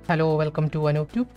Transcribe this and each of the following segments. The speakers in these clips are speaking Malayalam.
hello welcome to Anoop tube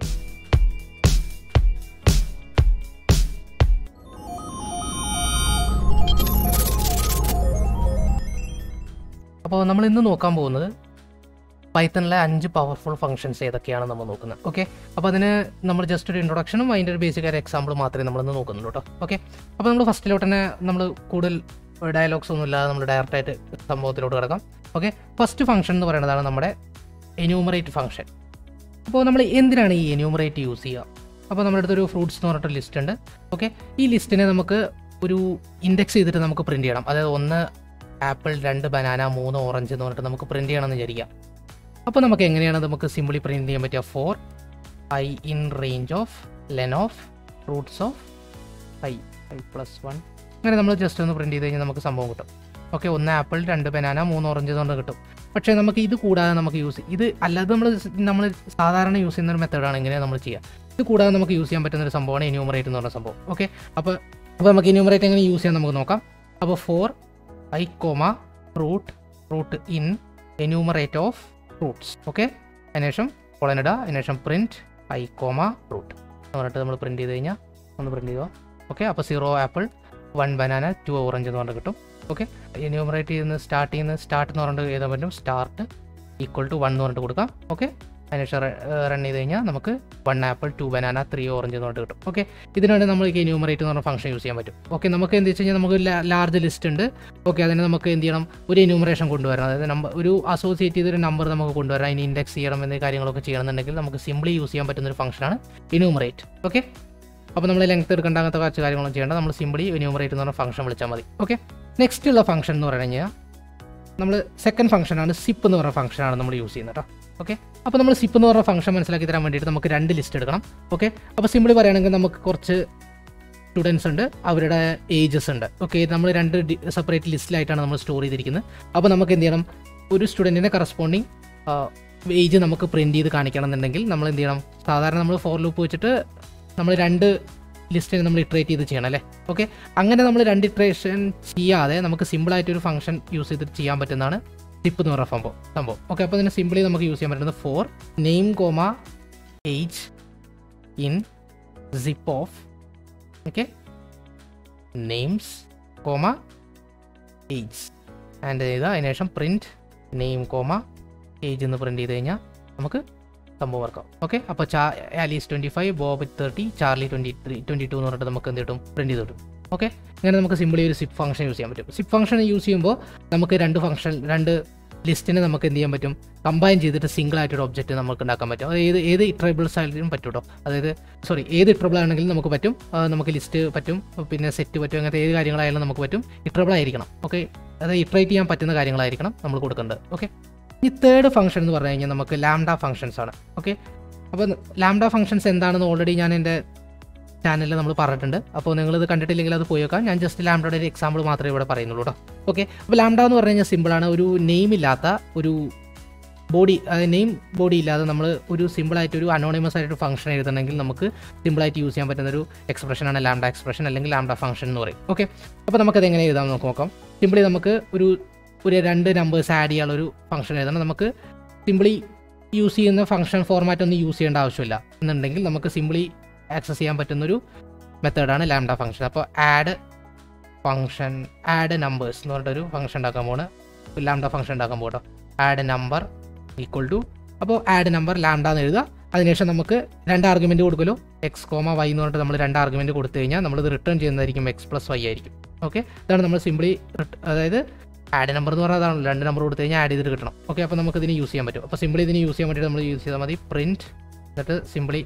അപ്പോൾ നമ്മൾ ഇന്ന് നോക്കാൻ പോകുന്നത് പൈത്തണിലെ അഞ്ച് പവർഫുൾ ഫംഗ്ഷൻസ് ഏതൊക്കെയാണ് നമ്മൾ നോക്കുന്നത് ഓക്കെ അപ്പോൾ അതിന് നമ്മൾ ജസ്റ്റ് ഒരു ഇൻട്രൊഡക്ഷനും അതിൻ്റെ ഒരു ബേസിക് ആയ എക്സാമ്പിൾ മാത്രമേ നമ്മളിന്ന് നോക്കുന്നുള്ളൂ കേട്ടോ ഓക്കെ അപ്പോൾ നമ്മൾ ഫസ്റ്റിലോട്ട് തന്നെ നമ്മൾ കൂടുതൽ ഡയലോഗ്സ് ഒന്നും ഇല്ലാതെ നമ്മൾ ഡയറക്റ്റായിട്ട് സംഭവത്തിലോട്ട് കിടക്കാം ഓക്കെ ഫസ്റ്റ് ഫംഗ്ഷൻ എന്ന് പറയുന്നതാണ് നമ്മുടെ എന്യൂമറേറ്റ് ഫംഗ്ഷൻ അപ്പോൾ നമ്മൾ എന്തിനാണ് ഈ എന്യൂമറേറ്റ് യൂസ് ചെയ്യുക അപ്പോൾ നമ്മുടെ അടുത്തൊരു ഫ്രൂട്ട്സ് എന്ന് പറഞ്ഞിട്ട് ലിസ്റ്റ് ഉണ്ട് ഓക്കെ ഈ ലിസ്റ്റിനെ നമുക്ക് ഒരു ഇൻഡെക്സ് ചെയ്തിട്ട് നമുക്ക് പ്രിൻറ്റ് ചെയ്യണം അതായത് ഒന്ന് ആപ്പിൾ രണ്ട് ബനാന മൂന്ന് ഓറഞ്ച് എന്ന് പറഞ്ഞിട്ട് നമുക്ക് പ്രിൻറ്റ് ചെയ്യണമെന്ന് വിചാരിക്കാം അപ്പോൾ നമുക്ക് എങ്ങനെയാണ് നമുക്ക് സിമ്പിളി പ്രിൻറ്റ് ചെയ്യാൻ പറ്റുക for I in range of len of fruits of I I plus one അങ്ങനെ നമ്മൾ ജസ്റ്റ് ഒന്ന് പ്രിൻറ്റ് ചെയ്ത് കഴിഞ്ഞാൽ നമുക്ക് സംഭവം കിട്ടും ഓക്കെ ഒന്ന് ആപ്പിൾ രണ്ട് ബനാന മൂന്ന് ഓറഞ്ച് എന്ന് പറഞ്ഞ് കിട്ടും പക്ഷേ നമുക്ക് ഇത് കൂടാതെ നമുക്ക് യൂസ് ഇത് അല്ലാതെ നമ്മൾ നമ്മൾ സാധാരണ യൂസ് ചെയ്യുന്ന ഒരു മെത്തേഡാണ് ഇങ്ങനെ നമ്മൾ ചെയ്യുക ഇത് കൂടാതെ നമുക്ക് യൂസ് ചെയ്യാൻ പറ്റുന്ന ഒരു സംഭവമാണ് എന്യൂമറേറ്റ് എന്ന് പറഞ്ഞ സംഭവം ഓക്കെ അപ്പോൾ അപ്പോൾ നമുക്ക് എന്യൂമറേറ്റ് എങ്ങനെ യൂസ് ചെയ്യാൻ നമുക്ക് നോക്കാം അപ്പോൾ for I comma fruit fruit in enumerate of fruits okay അതിനുശേഷം കൊളനിട അതിനുശേഷം പ്രിൻറ്റ് ഐ കോമ ഫ്രൂട്ട് എന്ന് പറഞ്ഞിട്ട് നമ്മൾ പ്രിൻറ്റ് ചെയ്ത് കഴിഞ്ഞാൽ ഒന്ന് പ്രിൻറ്റ് ചെയ്യുക ഓക്കെ അപ്പോൾ zero apple one banana two orange എന്ന് പറഞ്ഞിട്ട് കിട്ടും ഓക്കെ എന്യൂമറേറ്റ് ചെയ്യുന്ന സ്റ്റാർട്ട് ചെയ്യുന്ന സ്റ്റാർട്ട് എന്ന് പറഞ്ഞിട്ട് എഴുതാൻ പറ്റും സ്റ്റാർട്ട് ഈക്വൽ ടു വൺ എന്ന് പറഞ്ഞിട്ട് കൊടുക്കാം ഓക്കെ അതിനുശേഷം റൺ ചെയ്ത് കഴിഞ്ഞാൽ നമുക്ക് one apple two banana three orange എന്ന് പറഞ്ഞിട്ട് കിട്ടും ഓക്കെ ഇതിനാണ് നമ്മൾ ഈ എന്യൂമറേറ്റ് എന്ന് പറഞ്ഞ ഫംഗ്ഷൻ യൂസ് ചെയ്യാൻ പറ്റും ഓക്കെ നമുക്ക് എന്ത് വെച്ച് കഴിഞ്ഞാൽ നമുക്ക് ലാർജ് ലിസ്റ്റ് ഉണ്ട് ഓക്കെ അതിന് നമുക്ക് എന്ത് ചെയ്യണം ഒരു എന്യൂമറേഷൻ കൊണ്ടുവരണം അതായത് നമ്പർ ഒരു അസോസിയേറ്റ് ചെയ്തൊരു നമ്പർ നമുക്ക് കൊണ്ടുവരാം അതിന് ഇൻഡെക്സ് ചെയ്യണം എന്നീ കാര്യങ്ങളൊക്കെ ചെയ്യണമെന്നുണ്ടെങ്കിൽ നമുക്ക് സിംപ്ലി യൂസ് ചെയ്യാൻ പറ്റുന്ന ഒരു ഫംഗ്ഷനാണ് എന്യൂമറേറ്റ് ഓക്കെ അപ്പോൾ നമ്മൾ ലെങ്ത് എടുക്കേണ്ട അങ്ങനത്തെ കുറച്ച് കാര്യങ്ങളൊന്നും ചെയ്യേണ്ട നമ്മൾ സിംപ്ലി എന്യൂമറേറ്റ് എന്ന് പറഞ്ഞ ഫംഗ്ഷൻ വിളിച്ചാൽ മതി ഓക്കെ നെക്സ്റ്റ് ഉള്ള ഫംഗ്ഷൻ എന്ന് പറഞ്ഞു കഴിഞ്ഞാൽ നമ്മൾ സെക്കൻഡ് ഫംഗ്ഷനാണ് സിപ്പ് എന്ന് പറഞ്ഞ ഫംഗ്ഷനാണ് നമ്മൾ യൂസ് ചെയ്യുന്നത് കേട്ടോ ഓക്കെ അപ്പോൾ നമ്മൾ സിപ്പ് എന്ന് പറഞ്ഞ ഫംഗ്ഷൻ മനസ്സിലാക്കി തരാൻ വേണ്ടിയിട്ട് നമുക്ക് രണ്ട് ലിസ്റ്റ് എടുക്കണം ഓക്കെ അപ്പോൾ സിമ്പിളി പറയുകയാണെങ്കിൽ നമുക്ക് കുറച്ച് സ്റ്റുഡൻസ് ഉണ്ട് അവരുടെ ഏജസ് ഉണ്ട് ഓക്കെ നമ്മൾ രണ്ട് സെപ്പറേറ്റ് ലിസ്റ്റിലായിട്ടാണ് നമ്മൾ സ്റ്റോർ ചെയ്തിരിക്കുന്നത് അപ്പോൾ നമുക്ക് എന്ത് ചെയ്യണം ഒരു സ്റ്റുഡൻറ്റിൻ്റെ കറസ്പോണ്ടിങ് ഏജ് നമുക്ക് പ്രിൻറ്റ് ചെയ്ത് കാണിക്കണം എന്നുണ്ടെങ്കിൽ നമ്മൾ എന്ത് ചെയ്യണം സാധാരണ നമ്മൾ ഫോർ ലൂപ്പ് വെച്ചിട്ട് നമ്മൾ രണ്ട് ലിസ്റ്റിനെ നമ്മൾ ഇട്രേറ്റ് ചെയ്ത് ചെയ്യണം അല്ലേ ഓക്കെ അങ്ങനെ നമ്മൾ രണ്ട് ഇട്രേഷൻ ചെയ്യാതെ നമുക്ക് സിമ്പിളായിട്ട് ഒരു ഫംഗ്ഷൻ യൂസ് ചെയ്തിട്ട് ചെയ്യാൻ പറ്റുന്നതാണ് ടിപ്പ് എന്ന് പറഞ്ഞ സംഭവം സംഭവം ഓക്കെ അപ്പോൾ ഇതിന് സിമ്പിളി നമുക്ക് യൂസ് ചെയ്യാൻ പറ്റുന്നത് for name comma age in zip of okay names comma age and ചെയ്ത് അതിനുശേഷം പ്രിൻറ്റ് നെയിം കോമ ഏജ് എന്ന് പ്രിൻറ്റ് ചെയ്ത് കഴിഞ്ഞാൽ നമുക്ക് സംഭവം വർക്കാവും ഓക്കെ അപ്പോൾ ചാ Alice twenty five Bob thirty Charlie twenty three twenty two എന്ന് പറഞ്ഞിട്ട് നമുക്ക് എന്ത് കിട്ടും പ്രിൻറ്റ് ചെയ്ത് കിട്ടും ഓക്കെ അങ്ങനെ നമുക്ക് സിമ്പിളി ഒരു സിപ്പ് ഫംഗ്ഷൻ യൂസ് ചെയ്യാൻ പറ്റും സിപ്പ് ഫംഗ്ഷൻ യൂസ് ചെയ്യുമ്പോൾ നമുക്ക് രണ്ട് ഫംഗ്ഷൻ രണ്ട് ലിസ്റ്റിനെ നമുക്ക് എന്ത് ചെയ്യാൻ പറ്റും കമ്പൈൻ ചെയ്തിട്ട് സിംഗിൾ ആയിട്ടൊരു ഒബ്ജക്റ്റ് നമുക്ക് ഉണ്ടാക്കാൻ പറ്റും അത് ഏത് ഏത് ഇട്രബിൾസ് ആയാലും പറ്റും കേട്ടോ അതായത് സോറി ഏത് ഇട്രബിൾ ആണെങ്കിലും നമുക്ക് പറ്റും ആ, നമുക്ക് ലിസ്റ്റ് പറ്റും പിന്നെ സെറ്റ് പറ്റും അങ്ങനത്തെ ഏത് കാര്യങ്ങളായാലും നമുക്ക് പറ്റും ഇട്രബിൾ ആയിരിക്കണം ഓക്കെ അതായത് ഇട്രേറ്റ് ചെയ്യാൻ പറ്റുന്ന കാര്യങ്ങളായിരിക്കണം നമ്മൾ കൊടുക്കേണ്ടത് ഓക്കെ ഈ തേർഡ് ഫംഗ്ഷൻ എന്ന് പറഞ്ഞു കഴിഞ്ഞാൽ നമുക്ക് ലാംഡ ഫംഗ്ഷൻസ് ആണ് ഓക്കെ അപ്പോൾ ലാംഡ ഫംഗ്ഷൻസ് എന്താണെന്ന് ഓൾറെഡി ഞാൻ എൻ്റെ ചാനലിൽ നമ്മൾ പറഞ്ഞിട്ടുണ്ട് അപ്പോൾ നിങ്ങളിത് കണ്ടിട്ടില്ലെങ്കിൽ അത് പോയി വെക്കാം ഞാൻ ജസ്റ്റ് ലാംഡയുടെ ഒരു എക്സാമ്പിൾ മാത്രമേ ഇവിടെ പറയുന്നുള്ളൂ കേട്ടോ ഓക്കെ അപ്പോൾ ലാംഡ എന്ന് പറഞ്ഞു കഴിഞ്ഞാൽ സിമ്പിളാണ് ഒരു നെയിം ഇല്ലാത്ത ഒരു ബോഡി അതായത് നെയിം ബോഡി ഇല്ലാതെ നമ്മൾ ഒരു സിമ്പിളായിട്ട് ഒരു അനോണിമസ് ആയിട്ട് ഫംഗ്ഷൻ എഴുതണമെങ്കിൽ നമുക്ക് സിമ്പിളായിട്ട് യൂസ് ചെയ്യാൻ പറ്റുന്ന ഒരു എക്സ്പ്രഷനാണ് ലാംഡ എക്സ്പ്രഷൻ അല്ലെങ്കിൽ ലാംഡ ഫംഗ്ഷൻ എന്ന് പറയും ഓക്കെ അപ്പോൾ നമുക്കത് എങ്ങനെ എഴുതാം നമുക്ക് നോക്കാം സിമ്പിളി നമുക്ക് ഒരു ഒരു രണ്ട് നമ്പേഴ്സ് ആഡ് ചെയ്യാനുള്ള ഒരു ഫംഗ്ഷൻ എഴുതണം നമുക്ക് സിമ്പിളി യൂസ് ചെയ്യുന്ന ഫംഗ്ഷൻ ഫോർമാറ്റ് ഒന്നും യൂസ് ചെയ്യേണ്ട ആവശ്യമില്ല എന്നുണ്ടെങ്കിൽ നമുക്ക് സിമ്പിളി ആക്സസ് ചെയ്യാൻ പറ്റുന്നൊരു മെത്തേഡാണ് ലാംഡ ഫംഗ്ഷൻ അപ്പോൾ ആഡ് ഫംഗ്ഷൻ ആഡ് നമ്പേഴ്സ് എന്ന് പറഞ്ഞിട്ടൊരു ഫംഗ്ഷൻ ഉണ്ടാക്കാൻ പോണ് ലാംഡ ഫംഗ്ഷൻ ഉണ്ടാക്കാൻ പോകട്ടോ ആഡ് നമ്പർ ഈക്വൽ ടു അപ്പോൾ ആഡ് നമ്പർ ലാംഡ എന്ന് എഴുതുക അതിനുശേഷം നമുക്ക് രണ്ട് ആർഗ്യുമെൻറ്റ് കൊടുക്കുമല്ലോ എക്സ് കോമ വൈ എന്ന് പറഞ്ഞിട്ട് നമ്മൾ രണ്ട് ആർഗ്യുമെൻറ്റ് കൊടുത്തു കഴിഞ്ഞാൽ നമ്മളിത് റിട്ടേൺ ചെയ്യുന്നതായിരിക്കും എക്സ് പ്ലസ് വൈ ആയിരിക്കും ഓക്കെ ഇതാണ് നമ്മൾ സിംപ്ലി അതായത് ആഡ് നമ്പർ എന്ന് പറഞ്ഞാൽ അതാണ് രണ്ട് നമ്പർ കൊടുത്തു കഴിഞ്ഞാൽ ആഡ് ചെയ്തിട്ട് കിട്ടണം ഓക്കെ അപ്പോൾ നമുക്ക് ഇതിന് യൂസ് ചെയ്യാൻ പറ്റും അപ്പോൾ സിംപ്ലി ഇതിന് യൂസ് ചെയ്യാൻ വേണ്ടിയിട്ട് നമ്മൾ യൂസ് ചെയ്താൽ മതി പ്രിൻറ്റ് എന്നിട്ട് സിംപ്ലി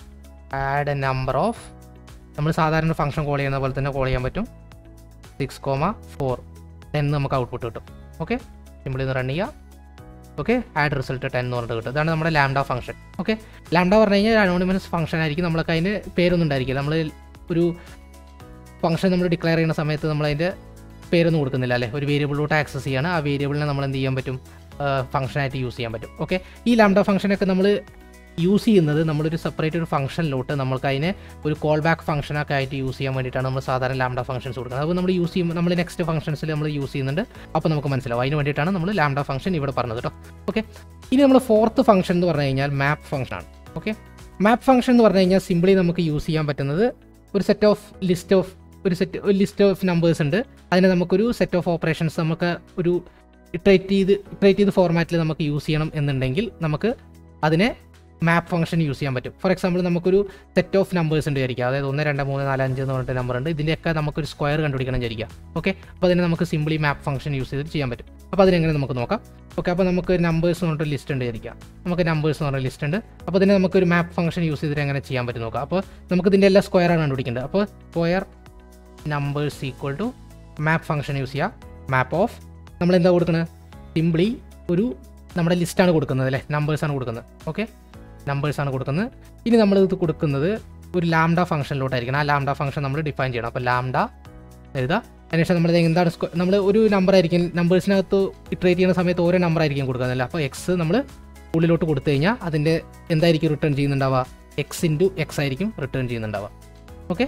ആഡ് നമ്പർ ഓഫ് നമ്മൾ സാധാരണ ഫംഗ്ഷൻ കോൾ ചെയ്യുന്ന പോലെ തന്നെ കോൾ ചെയ്യാൻ പറ്റും സിക്സ് കോമ ഫോർ ടെൻ നമുക്ക് ഔട്ട്പുട്ട് കിട്ടും ഓക്കെ സിംപിളി ഒന്ന് റൺ ചെയ്യുക ഓക്കെ ആഡ് റിസൾട്ട് ടെൻ എന്ന് പറഞ്ഞിട്ട് കിട്ടും ഇതാണ് നമ്മുടെ ലാംഡ ഫംഗ്ഷൻ ഓക്കെ ലാംഡ പറഞ്ഞു കഴിഞ്ഞാൽ അനോണിമസ് ഫംഗ്ഷൻ ആയിരിക്കും നമ്മൾക്ക് അതിന് പേരൊന്നും ഉണ്ടായിരിക്കില്ല നമ്മൾ ഒരു ഫംഗ്ഷൻ നമ്മൾ ഡിക്ലെയർ ചെയ്യുന്ന സമയത്ത് നമ്മൾ അതിൻ്റെ പേരൊന്നും കൊടുക്കുന്നില്ല അല്ലേ ഒരു വേരിയബിളിലോട്ട് ആക്സസ് ചെയ്യാണ് ആ വേരിയബിളിനെ നമ്മൾ എന്ത് ചെയ്യാൻ പറ്റും ഫംഗ്ഷനായിട്ട് യൂസ് ചെയ്യാൻ പറ്റും ഓക്കെ ഈ ലാംഡ ഫംഗ്ഷനൊക്കെ നമ്മൾ യൂസ് ചെയ്യുന്നത് നമ്മളൊരു സെപ്പറേറ്റ് ഒരു ഫംഗ്ഷനിലോട്ട് നമുക്ക് അതിനെ ഒരു കോൾ ബാക്ക് ഫംഗ്ഷനൊക്കെ ആയിട്ട് യൂസ് ചെയ്യാൻ വേണ്ടിയിട്ടാണ് നമ്മൾ സാധാരണ ലാംഡ ഫംഗ്ഷൻസ് കൊടുക്കുന്നത് അപ്പോൾ നമ്മൾ യൂസ് ചെയ്യുമ്പോൾ നമ്മൾ നെക്സ്റ്റ് ഫംഗ്ഷൻസിൽ നമ്മൾ യൂസ് ചെയ്യുന്നുണ്ട് അപ്പോൾ നമുക്ക് മനസ്സിലാവും അതിന് വേണ്ടിയിട്ടാണ് നമ്മൾ ലാംഡ ഫംഗ്ഷൻ ഇവിടെ പറഞ്ഞത് കേട്ടോ ഓക്കെ ഇനി നമ്മൾ ഫോർത്ത് ഫംഗ്ഷൻ എന്ന് പറഞ്ഞു കഴിഞ്ഞാൽ മാപ്പ് ഫംഗ്ഷൻ ആണ് ഓക്കെ മാപ്പ് ഫംഗ്ഷൻ എന്ന് പറഞ്ഞു കഴിഞ്ഞാൽ സിംപിളി നമുക്ക് യൂസ് ചെയ്യാൻ പറ്റുന്നത് ഒരു സെറ്റ് ഓഫ് ലിസ്റ്റ് ഓഫ് ഒരു സെറ്റ് ഒരു ലിസ്റ്റ് ഓഫ് നമ്പേഴ്സ് ഉണ്ട് അതിനെ നമുക്കൊരു സെറ്റ് ഓഫ് ഓപ്പറേഷൻസ് നമുക്ക് ഒരു ഇട്രേറ്റ് ചെയ്ത് ഇട്രേറ്റ് ചെയ്ത് ഫോർമാറ്റിൽ നമുക്ക് യൂസ് ചെയ്യണം എന്നുണ്ടെങ്കിൽ നമുക്ക് അതിനെ മാപ്പ് ഫംഗ്ഷൻ യൂസ് ചെയ്യാൻ പറ്റും ഫോർ എക്സാമ്പിൾ നമുക്കൊരു സെറ്റ് ഓഫ് നമ്പേഴ്സ് ഉണ്ട് വിചാരിക്കുക അതായത് ഒന്ന് രണ്ട് മൂന്ന് നാല് അഞ്ച് എന്ന് പറഞ്ഞിട്ട് നമ്പർ ഉണ്ട് ഇതിൻ്റെയൊക്കെ നമുക്കൊരു സ്ക്വയർ കണ്ടുപിടിക്കണം വിചാരിക്കുക ഓക്കെ അപ്പോൾ അതിനെ നമുക്ക് സിംപിളി മാപ്പ് ഫംഗ്ഷൻ യൂസ് ചെയ്തിട്ട് ചെയ്യാൻ പറ്റും അപ്പോൾ അതിനെങ്ങനെ നമുക്ക് നോക്കാം ഓക്കെ അപ്പോൾ നമുക്ക് നമ്പേഴ്സ് എന്ന് പറഞ്ഞിട്ട് ലിസ്റ്റ് ഉണ്ട് വിചാരിക്കുക നമുക്ക് നമ്പേഴ്സ് എന്ന് പറഞ്ഞ ലിസ്റ്റ് ഉണ്ട് അപ്പോൾ ഇതിനെ നമുക്കൊരു മാപ്പ് ഫംഗ്ഷൻ യൂസ് ചെയ്തിട്ട് എങ്ങനെ ചെയ്യാൻ പറ്റും നോക്കാം അപ്പോൾ നമുക്ക് ഇതിൻ്റെ എല്ലാ സ്ക്വയർ ആണ് കണ്ടുപിടിക്കേണ്ടത് അപ്പോൾ square numbers equal to map function use ചെയ്യുക മാപ്പ് ഓഫ് നമ്മൾ എന്താ കൊടുക്കുന്നത് സിംപ്ലി ഒരു നമ്മുടെ ലിസ്റ്റാണ് കൊടുക്കുന്നത് അല്ലേ നമ്പേഴ്സാണ് കൊടുക്കുന്നത് ഓക്കെ നമ്പേഴ്സാണ് കൊടുക്കുന്നത് ഇനി നമ്മൾ ഇത് കൊടുക്കുന്നത് ഒരു ലാംഡ ഫംഗ്ഷനിലോട്ടായിരിക്കണം ആ ലാംഡ ഫംഗ്ഷൻ നമ്മൾ ഡിഫൈൻ ചെയ്യണം അപ്പോൾ ലാംഡ എഴുതുക അതിനുശേഷം നമ്മൾ എന്താണ് നമ്മൾ ഒരു നമ്പർ ആയിരിക്കും നമ്പേഴ്സിനകത്ത് ഇട്രേറ്റ് ചെയ്യുന്ന സമയത്ത് ഓരോ നമ്പർ ആയിരിക്കും കൊടുക്കുന്നത് അപ്പോൾ എക്സ് നമ്മൾ ഉള്ളിലോട്ട് കൊടുത്തു കഴിഞ്ഞാൽ അതിൻ്റെ എന്തായിരിക്കും റിട്ടേൺ ചെയ്യുന്നുണ്ടാവുക എക്സ് ഇൻറ്റു എക്സ് ആയിരിക്കും റിട്ടേൺ ചെയ്യുന്നുണ്ടാവുക ഓക്കെ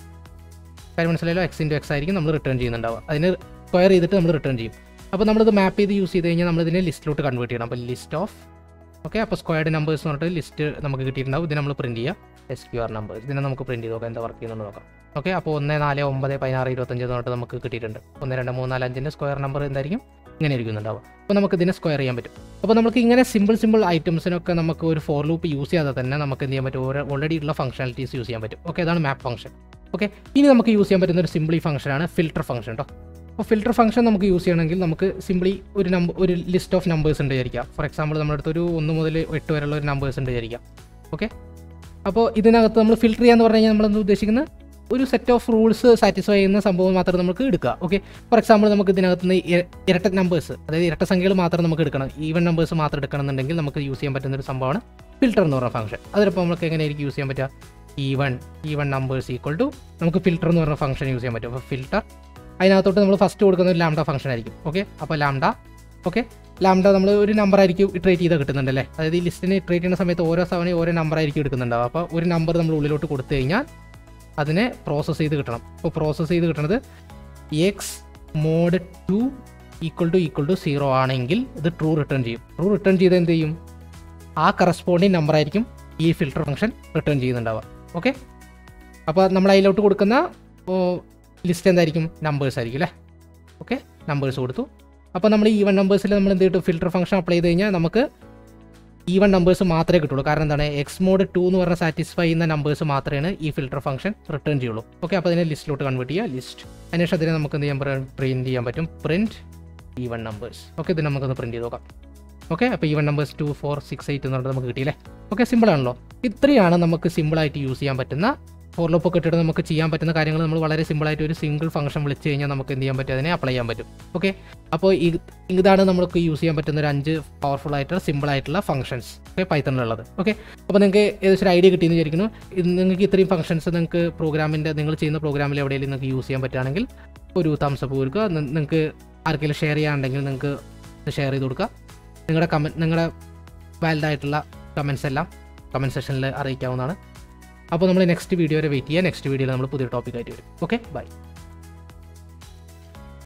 കാര്യം മനസ്സിലായല്ലോ എക്സ് ഇൻറ്റു എക്സ് ആയിരിക്കും നമ്മൾ റിട്ടേൺ ചെയ്യുന്നുണ്ടാവുക അതിന് സ്ക്വയർ ചെയ്തിട്ട് നമ്മൾ റിട്ടേൺ ചെയ്യും അപ്പോൾ നമ്മളിത് മാപ്പ് ചെയ്ത് യൂസ് ചെയ്ത് കഴിഞ്ഞാൽ നമ്മൾ ഇതിനെ ലിസ്റ്റിലോട്ട് കൺവേർട്ട് ചെയ്യണം അപ്പോൾ ലിസ്റ്റ് ഓഫ് ഓക്കെ അപ്പോൾ സ്ക്വയർഡ് നമ്പേഴ്സ് എന്ന് പറഞ്ഞിട്ട് ലിസ്റ്റ് നമുക്ക് കിട്ടിയിട്ടുണ്ടാവും ഇതിനെ നമ്മൾ പ്രിൻറ്റ് ചെയ്യുക എസ് ക്യു ആർ നമ്പേഴ്സ് ഇതിനെ നമുക്ക് പ്രിൻറ്റ് ചെയ്ത് നോക്കാം എന്താ വർക്ക് ചെയ്യുന്നത് നോക്കാം ഓക്കെ അപ്പോൾ ഒന്ന് നാല് ഒമ്പത് പതിനാറ് ഇരുപത്തഞ്ച് എന്ന് പറഞ്ഞിട്ട് നമുക്ക് കിട്ടിയിട്ടുണ്ട് ഒന്ന് രണ്ട് മൂന്ന് നാല് അഞ്ചിൻ്റെ സ്ക്വയർ നമ്പർ എന്തായിരിക്കും ഇങ്ങനെ ഇരിക്കുന്നുണ്ടാവുക അപ്പോൾ നമുക്ക് ഇതിനെ സ്ക്വയർ ചെയ്യാൻ പറ്റും അപ്പോൾ നമുക്ക് ഇങ്ങനെ സിമ്പിൾ സിമ്പിൾ ഐറ്റംസിനൊക്കെ നമുക്ക് ഒരു ഫോർ ലൂപ്പ് യൂസ് ചെയ്യാതെ തന്നെ നമുക്ക് എന്ത് ചെയ്യാൻ പറ്റും ഓരോ ഓൾറെഡി ഉള്ള ഫംഗ്ഷനാലിറ്റീസ് യൂസ് ചെയ്യാൻ പറ്റും ഓക്കെ അതാണ് മാപ്പ് ഫംഗ്ഷൻ ഓക്കെ ഇനി നമുക്ക് യൂസ് ചെയ്യാൻ പറ്റുന്ന ഒരു സിംപ്ലി ഫംഗ്ഷനാണ് ഫിൽട്ടർ ഫംഗ്ഷൻ കേട്ടോ അപ്പോൾ ഫിൽട്ടർ ഫംഗ്ഷൻ നമുക്ക് യൂസ് ചെയ്യണമെങ്കിൽ നമുക്ക് സിംപ്ലി ഒരു നമ്പർ ഒരു ലിസ്റ്റ് ഓഫ് നമ്പേഴ്സ് ഉണ്ട് വിചാരിക്കാം ഫോർ എക്സാമ്പിൾ നമ്മുടെ അടുത്ത് ഒരു ഒന്ന് മുതൽ എട്ട് വരെയുള്ള ഒരു നമ്പേഴ്സ് ഉണ്ട് വിചാരിക്കാം ഓക്കെ അപ്പോൾ ഇതിനകത്ത് നമ്മൾ ഫിൽട്ടർ ചെയ്യാന്ന് പറഞ്ഞു കഴിഞ്ഞാൽ നമ്മൾ എന്താ ഉദ്ദേശിക്കുന്നത് ഒരു സെറ്റ് ഓഫ് റൂൾസ് സാറ്റിസ്ഫൈ ചെയ്യുന്ന സംഭവം മാത്രം നമുക്ക് എടുക്കുക ഓക്കെ ഫോർ എക്സാമ്പിൾ നമുക്ക് ഇതിനകത്ത് നിന്ന് ഇര- ഇരട്ട നമ്പേഴ്സ് അതായത് ഇരട്ട സംഖ്യകൾ മാത്രം നമുക്ക് എടുക്കണം ഈവൻ നമ്പേഴ്സ് മാത്രം എടുക്കണം എന്നുണ്ടെങ്കിൽ നമുക്ക് യൂസ് ചെയ്യാൻ പറ്റുന്ന ഒരു സംഭവമാണ് ഫിൽട്ടർ എന്ന് പറഞ്ഞ ഫംഗ്ഷൻ അതിലിപ്പോൾ നമുക്ക് എങ്ങനെയായിരിക്കും യൂസ് ചെയ്യാൻ പറ്റുക even even numbers equal to നമുക്ക് ഫിൽട്ടർ എന്ന് പറഞ്ഞ ഫംഗ്ഷൻ യൂസ് ചെയ്യാൻ പറ്റും അപ്പോൾ ഫിൽട്ടർ അതിനകത്തോട്ട് നമ്മൾ ഫസ്റ്റ് കൊടുക്കുന്ന ഒരു ലാംഡ ഫംഗ്ഷൻ ആയിരിക്കും ഓക്കെ അപ്പോൾ ലാംഡ ഓക്കെ ലാംഡ നമ്മൾ ഒരു നമ്പർ ആയിരിക്കും ഇട്രേറ്റ് ചെയ്ത് കിട്ടുന്നുണ്ടല്ലേ അതായത് ഈ ലിസ്റ്റിനെ ഇട്രേറ്റ് ചെയ്യുന്ന സമയത്ത് ഓരോ തവണയും ഓരോ നമ്പർ ആയിരിക്കും എടുക്കുന്നുണ്ടാവും അപ്പോൾ ഒരു നമ്പർ നമ്മൾ ഉള്ളിലോട്ട് കൊടുത്തു കഴിഞ്ഞാൽ അതിനെ പ്രോസസ്സ് ചെയ്ത് കിട്ടണം അപ്പോൾ പ്രോസസ്സ് ചെയ്ത് കിട്ടുന്നത് X mod two equal to equal to zero ആണെങ്കിൽ ഇത് ട്രൂ റിട്ടേൺ ചെയ്യും ട്രൂ റിട്ടേൺ ചെയ്ത് എന്ത് ചെയ്യും ആ കറസ്പോണ്ടിങ് നമ്പർ ആയിരിക്കും ഈ ഫിൽട്ടർ ഫംഗ്ഷൻ റിട്ടേൺ ചെയ്യുന്നുണ്ടാവുക ഓക്കെ അപ്പോൾ നമ്മൾ അതിലോട്ട് കൊടുക്കുന്ന ലിസ്റ്റ് എന്തായിരിക്കും നമ്പേഴ്സ് ആയിരിക്കും അല്ലേ ഓക്കെ നമ്പേഴ്സ് കൊടുത്തു അപ്പോൾ നമ്മൾ ഈവൻ നമ്പേഴ്സിൽ നമ്മൾ എന്ത് കിട്ടും ഫിൽട്ടർ ഫംഗ്ഷൻ അപ്ലൈ ചെയ്ത് കഴിഞ്ഞാൽ നമുക്ക് ഈവൻ നമ്പേഴ്സ് മാത്രമേ കിട്ടുള്ളൂ കാരണം എന്താണ് എക്സ് മോഡ് ടു എന്ന് പറഞ്ഞ സാറ്റിസ്ഫൈ ചെയ്യുന്ന നമ്പേഴ്സ് മാത്രമേ ഈ ഫിൽട്ടർ ഫംഗ്ഷൻ റിട്ടേൺ ചെയ്യുള്ളൂ ഓക്കെ അപ്പോൾ അതിനെ ലിസ്റ്റിലോട്ട് കൺവേർട്ട് ചെയ്യുക ലിസ്റ്റ് അതിനുശേഷം അതിനെ നമുക്ക് എന്ത് ചെയ്യാൻ പ്രിൻറ്റ് ചെയ്യാൻ പറ്റും പ്രിൻറ്റ് ഈവൻ നമ്പേഴ്സ് ഓക്കെ ഇത് നമുക്കൊന്ന് പ്രിൻറ്റ് ചെയ്ത് നോക്കാം ഓക്കെ അപ്പോൾ even numbers two four six eight എന്ന് പറഞ്ഞിട്ട് നമുക്ക് കിട്ടിയില്ലേ ഓക്കെ സിമ്പിൾ ആണല്ലോ ഇത്രയാണ് നമുക്ക് സിമ്പിളായിട്ട് യൂസ് ചെയ്യാൻ പറ്റുന്ന ഫോർ ലോപ്പ് ഒക്കെ ഇട്ടിട്ട് നമുക്ക് ചെയ്യാൻ പറ്റുന്ന കാര്യങ്ങൾ നമ്മൾ വളരെ സിമ്പിളായിട്ട് ഒരു സിംഗിൾ ഫംഗ്ഷൻ വിളിച്ച് കഴിഞ്ഞാൽ നമുക്ക് എന്ത് ചെയ്യാൻ പറ്റും അതിനെ അപ്ലൈ ചെയ്യാൻ പറ്റും ഓക്കെ അപ്പോൾ ഇത് ഇതാണ് നമുക്ക് യൂസ് ചെയ്യാൻ പറ്റുന്ന ഒരു അഞ്ച് പവർഫുൾ ആയിട്ടുള്ള സിമ്പിൾ ആയിട്ടുള്ള ഫംഗ്ഷൻസ് ഓക്കെ പൈത്തണിലുള്ളത് ഓക്കെ അപ്പോൾ നിങ്ങൾക്ക് ഏകദേശം ഒരു ഐഡിയ കിട്ടിയെന്ന് വിചാരിക്കുന്നു ഇത് നിങ്ങൾക്ക് ഇത്രയും ഫംഗ്ഷൻസ് നിങ്ങൾക്ക് പ്രോഗ്രാമിൻ്റെ നിങ്ങൾ ചെയ്യുന്ന പ്രോഗ്രാമിൽ എവിടെയെങ്കിലും നിങ്ങൾക്ക് യൂസ് ചെയ്യാൻ പറ്റുകയാണെങ്കിൽ ഒരു തംസ് അപ്പ് കൊടുക്കുക നി- നിങ്ങൾക്ക് ആർക്കെങ്കിലും ഷെയർ ചെയ്യാനുണ്ടെങ്കിൽ നിങ്ങൾക്ക് ഷെയർ ചെയ്ത് കൊടുക്കുക നിങ്ങളുടെ കമൻറ്റ് നിങ്ങളുടെ വാലിഡ് ആയിട്ടുള്ള കമൻസ് എല്ലാം കമൻറ്റ് സെക്ഷനിൽ അറിയിക്കാവുന്നതാണ് അപ്പോൾ നമ്മൾ നെക്സ്റ്റ് വീഡിയോ വരെ വെയിറ്റ് ചെയ്യുക നെക്സ്റ്റ് വീഡിയോയിൽ നമ്മൾ പുതിയ ടോപ്പിക്കായിട്ട് വരും ഓക്കെ ബൈ